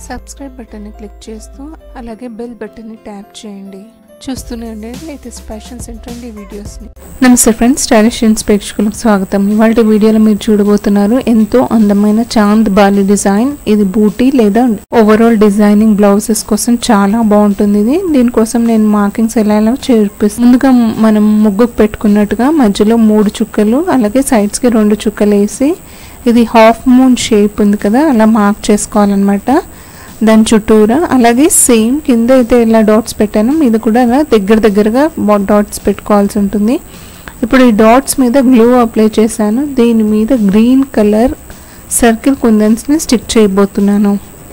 subscribe బటన్ని click చేస్తూ అలాగే బెల్ బటన్ని ట్యాప్ చేయండి చూస్తూనే ఉండండి లేటెస్ట్ ఫ్యాషన్స్ అండ్ ట్రెండీ వీడియోస్ని నమస్తే ఫ్రెండ్స్ స్టైలిష్ ఇన్స్ ప్రేక్షకులకు స్వాగతం ఇవాళ వీడియోలో మీరు చూడబోతున్నారు ఎంతో అందమైన చాంద్ బాలి డిజైన్ ఇది బూటీ లేదా ఓవరాల్ డిజైనింగ్ బ్లౌజెస్ కోసం చాలా బాగుంటుంది ఇది దీనికోసం నేను మార్కింగ్స్ ఎలా ఎలా చేర్పిస్తాను ముందుగా మనం ముగ్గుకు పెట్టుకున్నట్టుగా మధ్యలో మూడు చుక్కలు అలాగే సైడ్స్కి రెండు చుక్కలు వేసి ఇది హాఫ్ మూన్ షేప్ ఉంది కదా అలా మార్క్ చేసుకోవాలన్నమాట దాని చుట్టూరా అలాగే సేమ్ కింద అయితే ఇలా డాట్స్ పెట్టాను మీద కూడా అలా దగ్గర దగ్గరగా డాట్స్ పెట్టుకోవాల్సి ఉంటుంది ఇప్పుడు ఈ డాట్స్ మీద గ్లూ అప్లై చేశాను దీని మీద గ్రీన్ కలర్ సర్కిల్ కుందన్స్ని స్టిక్ చేయబోతున్నాను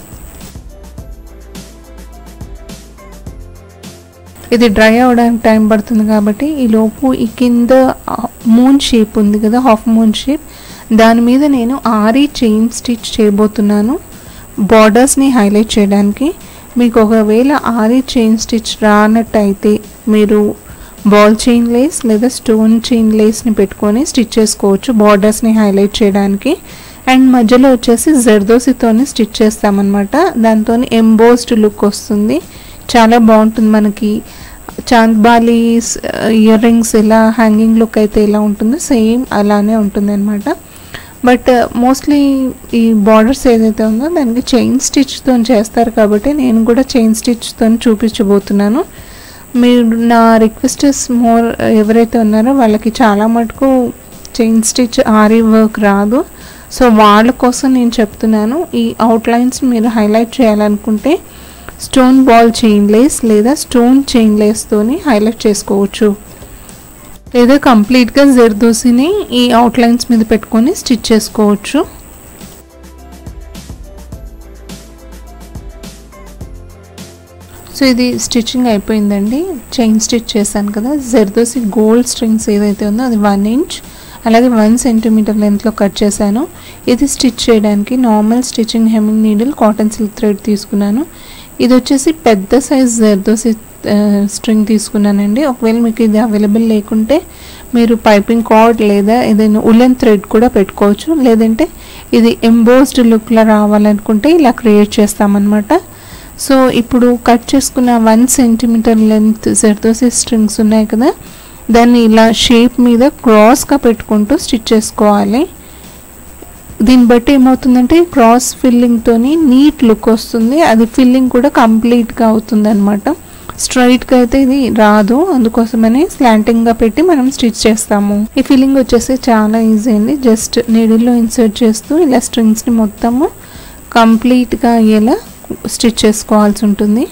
ఇది డ్రై అవ్వడానికి టైం పడుతుంది కాబట్టి ఈ లోపు ఈ కింద మూన్ షేప్ ఉంది కదా హాఫ్ మూన్ షేప్ దాని మీద నేను ఆరి చైన్ స్టిచ్ చేయబోతున్నాను బార్డర్స్ని హైలైట్ చేయడానికి మీకు ఒకవేళ ఆరి చైన్ స్టిచ్ రానట్టయితే మీరు బాల్ చైన్ లేస్ లేదా స్టోన్ చైన్ లేస్ని పెట్టుకొని స్టిచ్ చేసుకోవచ్చు బార్డర్స్ని హైలైట్ చేయడానికి అండ్ మధ్యలో వచ్చేసి జర్దోసితోని స్టిచ్ చేస్తామన్నమాట దాంతో ఎంబోస్డ్ లుక్ వస్తుంది చాలా బాగుంటుంది మనకి చాంద్బాలి ఇయర్ రింగ్స్ ఎలా హ్యాంగింగ్ లుక్ అయితే ఎలా ఉంటుందో సేమ్ అలానే ఉంటుంది అనమాట బట్ మోస్ట్లీ ఈ బార్డర్స్ ఏదైతే ఉందో దానికి చైన్ స్టిచ్తో చేస్తారు కాబట్టి నేను కూడా చైన్ స్టిచ్తో చూపించబోతున్నాను మీరు నా రిక్వెస్ట్ మోర్ ఎవరైతే ఉన్నారో వాళ్ళకి చాలా మటుకు చైన్ స్టిచ్ ఆరీ వర్క్ రాదు సో వాళ్ళ కోసం నేను చెప్తున్నాను ఈ అవుట్లైన్స్ మీరు హైలైట్ చేయాలనుకుంటే స్టోన్ బాల్ చైన్ లేస్ లేదా స్టోన్ చైన్ లేస్తోని హైలైట్ చేసుకోవచ్చు లేదా కంప్లీట్గా జర్దోసిని ఈ అవుట్లైన్స్ మీద పెట్టుకొని స్టిచ్ చేసుకోవచ్చు సో ఇది స్టిచ్చింగ్ అయిపోయిందండి చైన్ స్టిచ్ చేశాను కదా జర్దోసి గోల్డ్ స్ట్రింగ్స్ ఏదైతే ఉందో అది వన్ ఇంచ్ అలాగే వన్ సెంటీమీటర్ లెంత్లో కట్ చేశాను ఇది స్టిచ్ చేయడానికి normal stitching hemming needle cotton silk thread తీసుకున్నాను ఇది వచ్చేసి పెద్ద సైజ్ జర్దోసి స్ట్రింగ్ తీసుకున్నానండి ఒకవేళ మీకు ఇది అవైలబుల్ లేకుంటే మీరు పైపింగ్ కార్డ్ లేదా ఏదైనా ఉలెన్ థ్రెడ్ కూడా పెట్టుకోవచ్చు లేదంటే ఇది ఎంబోస్డ్ లుక్లో రావాలనుకుంటే ఇలా క్రియేట్ చేస్తామన్నమాట సో ఇప్పుడు కట్ చేసుకున్న one centimetre length zardosi strings ఉన్నాయి కదా దాన్ని ఇలా షేప్ మీద క్రాస్గా పెట్టుకుంటూ స్టిచ్ చేసుకోవాలి దీన్ని బట్టి ఏమవుతుందంటే క్రాస్ ఫిల్లింగ్తోని నీట్ లుక్ వస్తుంది అది ఫిల్లింగ్ కూడా కంప్లీట్గా అవుతుంది అనమాట స్ట్రైట్గా అయితే ఇది రాదు అందుకోసమని స్లాంటింగ్గా పెట్టి మనం స్టిచ్ చేస్తాము ఈ ఫిల్లింగ్ వచ్చేసి చాలా ఈజీ అండి జస్ట్ నీడిల్లో ఇన్సర్ట్ చేస్తూ ఇలా స్ట్రింగ్స్ని మొత్తము కంప్లీట్గా అయ్యేలా స్టిచ్ చేసుకోవాల్సి ఉంటుంది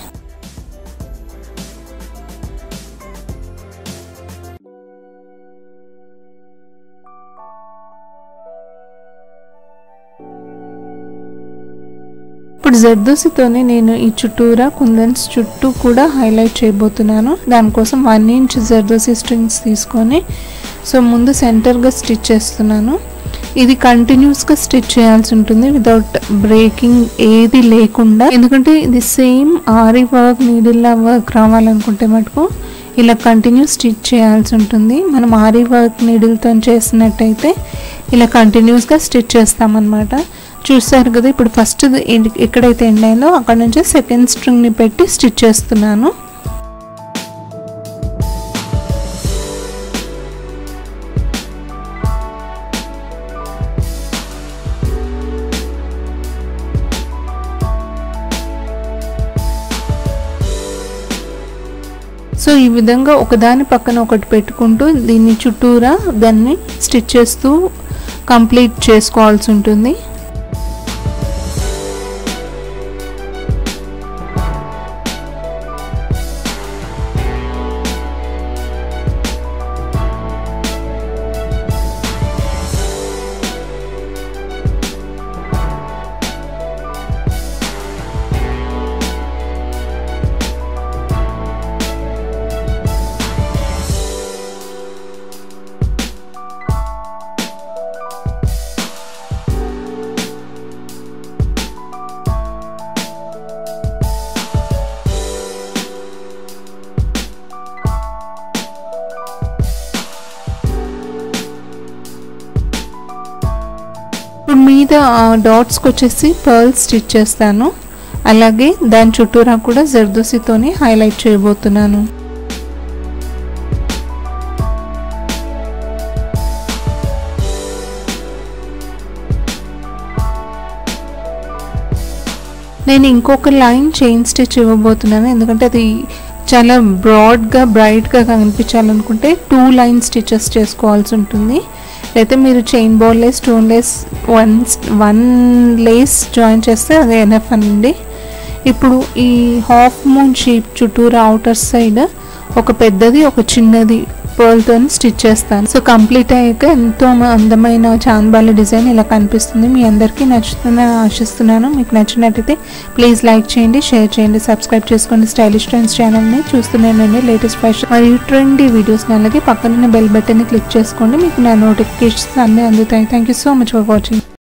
ఇప్పుడు జర్దోసితోనే నేను ఈ చుట్టూరా కుందన్స్ చుట్టూ కూడా హైలైట్ చేయబోతున్నాను దానికోసం వన్ ఇంచ్ జర్దోసి స్ట్రింగ్స్ తీసుకొని సో ముందు సెంటర్గా స్టిచ్ చేస్తున్నాను ఇది కంటిన్యూస్గా స్టిచ్ చేయాల్సి ఉంటుంది వితౌట్ బ్రేకింగ్ ఏది లేకుండా ఎందుకంటే ఇది సేమ్ ఆరి వర్క్ నీడిల్లా వర్క్ రావాలనుకుంటే మటుకు ఇలా కంటిన్యూ స్టిచ్ చేయాల్సి ఉంటుంది మనం ఆరి వర్క్ నీడిల్తో చేసినట్టయితే ఇలా కంటిన్యూస్గా స్టిచ్ చేస్తామన్నమాట చూసారు కదా ఇప్పుడు ఫస్ట్ ఎక్కడైతే ఎండ్ అయిందో అక్కడ నుంచి సెకండ్ స్ట్రింగ్ని పెట్టి స్టిచ్ చేస్తున్నాను సో ఈ విధంగా ఒకదాని పక్కన ఒకటి పెట్టుకుంటూ దీన్ని చుట్టూరా దాన్ని స్టిచ్ చేస్తూ కంప్లీట్ చేసుకోవాల్సి ఉంటుంది ఇప్పుడు మీద డాట్స్కి వచ్చేసి పర్ల్స్ స్టిచ్ చేస్తాను అలాగే దాని చుట్టూరా కూడా జర్దోసితోని హైలైట్ చేయబోతున్నాను నేను ఇంకొక లైన్ చైన్ స్టిచ్ ఇవ్వబోతున్నాను ఎందుకంటే అది చాలా బ్రాడ్గా బ్రైట్గా కనిపించాలనుకుంటే టూ లైన్ స్టిచెస్ చేసుకోవాల్సి ఉంటుంది అయితే మీరు chain ball lace stone lace one one lace join చేస్తే అది ఎనఫ్ అండి ఇప్పుడు ఈ హాఫ్ మూన్ షీప్ చుట్టూరా అవుటర్ సైడ్ ఒక పెద్దది ఒక చిన్నది పర్ల్తో స్టిచ్ చేస్తాను సో కంప్లీట్ అయ్యాక ఎంతో అందమైన చాంద్బాలి డిజైన్ ఇలా కనిపిస్తుంది మీ అందరికీ నచ్చుతుందని ఆశిస్తున్నాను మీకు నచ్చినట్టయితే ప్లీజ్ లైక్ చేయండి షేర్ చేయండి సబ్స్క్రైబ్ చేసుకోండి స్టైలిష్ ట్రెండ్స్ ఛానల్ని చూస్తున్నానండి లేటెస్ట్ ఫ్యాషన్ మరియు ట్రెండీ వీడియోస్ని అలాగే పక్కన బెల్ బటన్ని క్లిక్ చేసుకోండి మీకు నా నోటిఫికేషన్స్ అన్నీ అందుతాయి thank you so much for watching